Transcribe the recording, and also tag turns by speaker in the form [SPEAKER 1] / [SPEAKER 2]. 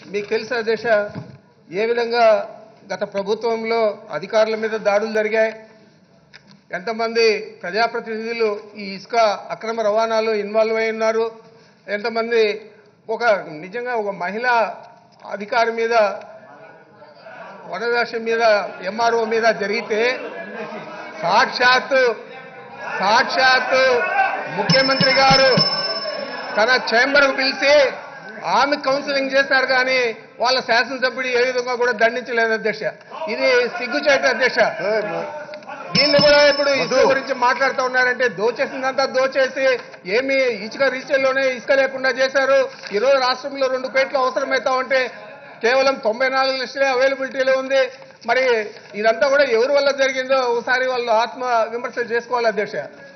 [SPEAKER 1] మీకు తెలుసు అధ్యక్ష ఏ విధంగా గత ప్రభుత్వంలో అధికారుల మీద దాడులు జరిగాయి ఎంతమంది ప్రజాప్రతినిధులు ఈ ఇసుక అక్రమ రవాణాలో ఇన్వాల్వ్ అయి ఉన్నారు ఎంతమంది ఒక నిజంగా ఒక మహిళా అధికారి మీద వనదశ మీద ఎంఆర్ఓ మీద జరిగితే సాక్షాత్తు సాక్షాత్తు ముఖ్యమంత్రి గారు తన ఛాంబర్కు పిలిచి ఆమె కౌన్సిలింగ్ చేశారు కానీ వాళ్ళ శాసనసభ్యుడు ఏ విధంగా కూడా దండించలేదు అధ్యక్ష ఇది సిగ్గుచేట అధ్యక్ష దీన్ని కూడా ఇప్పుడు ఇసుక గురించి మాట్లాడుతూ ఉన్నారంటే దోచేసిందంతా దోచేసి ఏమి ఇసుక రీచల్లోనే ఇసుక లేకుండా చేశారు ఈరోజు రాష్ట్రంలో రెండు పేట్లు అవసరమవుతా ఉంటే కేవలం తొంభై నాలుగు లక్షలే అవైలబిలిటీలో ఉంది మరి ఇదంతా కూడా ఎవరి వల్ల జరిగిందో ఒకసారి వాళ్ళు ఆత్మ విమర్శ చేసుకోవాలి అధ్యక్ష